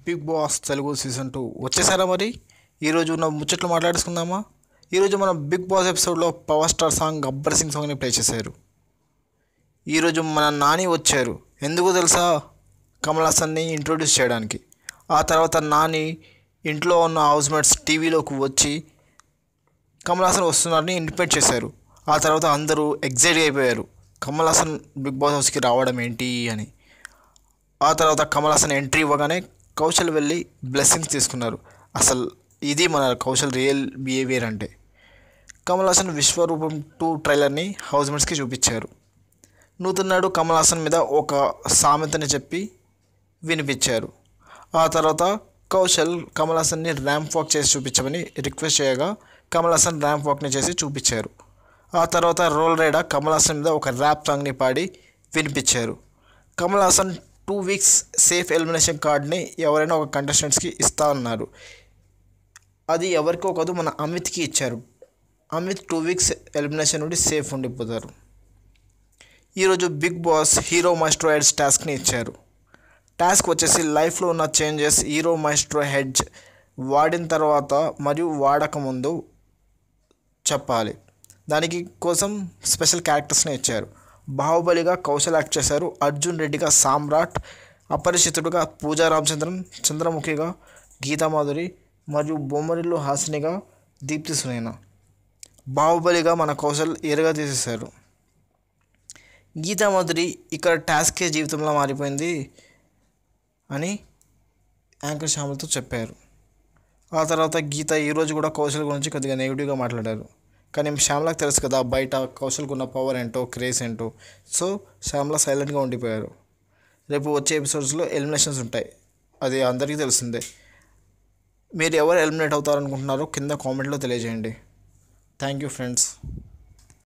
big Boss Telugu season two వచ్చేసారా మరి ఈరోజు ఉన్న ముచ్చట్లు మాట్లాడుకుందామా ఈరోజు మన బిగ్ బాస్ ఎపిసోడ్లో power star song Gabbar Singh సాంగ్ని ప్లే చేశారు ఈరోజు మన నాని వచ్చారు ఎందుకు తెలుసా కమల్ హాసన్ని ఇంట్రొడ్యూస్ చేయడానికి ఆ తర్వాత నాని ఇంట్లో ఉన్న హౌస్మేట్స్ టీవీలోకి వచ్చి కమల్ హాసన్ వస్తున్నారని ఇంటిమేట్ చేశారు ఆ తర్వాత అందరూ ఎగ్జైట్ అయిపోయారు కమల్ హాసన్ బిగ్ బాస్ హౌస్కి రావడం ఏంటి అని ఆ తర్వాత కమల్ హాసన్ ఎంట్రీ ఇవ్వగానే కౌశల్ వెళ్ళి బ్లెస్సింగ్స్ తీసుకున్నారు అసలు ఇది మన కౌశల్ రియల్ బిహేవియర్ అంటే కమల్ హాసన్ విశ్వరూపం టూ ట్రైలర్ని హౌస్మేట్స్కి చూపించారు నూతన్నాడు కమల్ హాసన్ మీద ఒక సామెతని చెప్పి వినిపించారు ఆ తర్వాత కౌశల్ కమల్ హాసన్ని ర్యాంప్ వాక్ చేసి చూపించమని రిక్వెస్ట్ చేయగా కమల్ హాసన్ ర్యాంప్ వాక్ని చేసి చూపించారు ఆ తర్వాత రోల్ రైడా కమల్ హాసన్ మీద ఒక ర్యాప్ సాంగ్ని పాడి వినిపించారు Kamal Haasan two weeks safe elimination కార్డ్ని ఎవరైనా ఒక కంటెస్టెంట్స్కి ఇస్తా అన్నారు అది ఎవరికో కాదు మన అమిత్కి ఇచ్చారు అమిత్ టూ వీక్స్ ఎలిమినేషన్ నుండి సేఫ్ ఉండిపోతారు ఈరోజు Bigg Boss hero maestro heads టాస్క్ని ఇచ్చారు టాస్క్ వచ్చేసి లైఫ్లో ఉన్న చేంజెస్ హీరో మాస్ట్రో హెడ్జ్ వాడిన తర్వాత మరియు వాడక ముందు చెప్పాలి దానికి కోసం స్పెషల్ క్యారెక్టర్స్ని ఇచ్చారు బాహుబలిగా కౌశల్ యాక్ట్ చేశారు అర్జున్ రెడ్డిగా సామ్రాట్ అపరిచితుడుగా పూజా రామచంద్రన్ చంద్రముఖిగా గీతామాధురి మరియు బొమ్మరిల్లు హాసినిగా దీప్తి సునైన బాహుబలిగా మన కౌశల్ ఎరగా తీసేశారు గీతామాధురి ఇక్కడ టాస్కే జీవితంలో మారిపోయింది అని యాంకర్ శ్యామలతో చెప్పారు ఆ తర్వాత గీత ఈరోజు కూడా కౌశల్ గురించి కొద్దిగా నెగిటివ్గా మాట్లాడారు కానీ శ్యామలకు తెలుసు కదా బయట కౌశల్కి ఉన్న పవర్ ఏంటో క్రేజ్ ఏంటో సో శ్యామల సైలెంట్గా ఉండిపోయారు రేపు వచ్చే ఎపిసోడ్స్లో ఎలిమినేషన్స్ ఉంటాయి అది అందరికీ తెలిసిందే మీరు ఎవరు ఎలిమినేట్ అవుతారనుకుంటున్నారో కింద కామెంట్లో తెలియజేయండి థ్యాంక్ యూ ఫ్రెండ్స్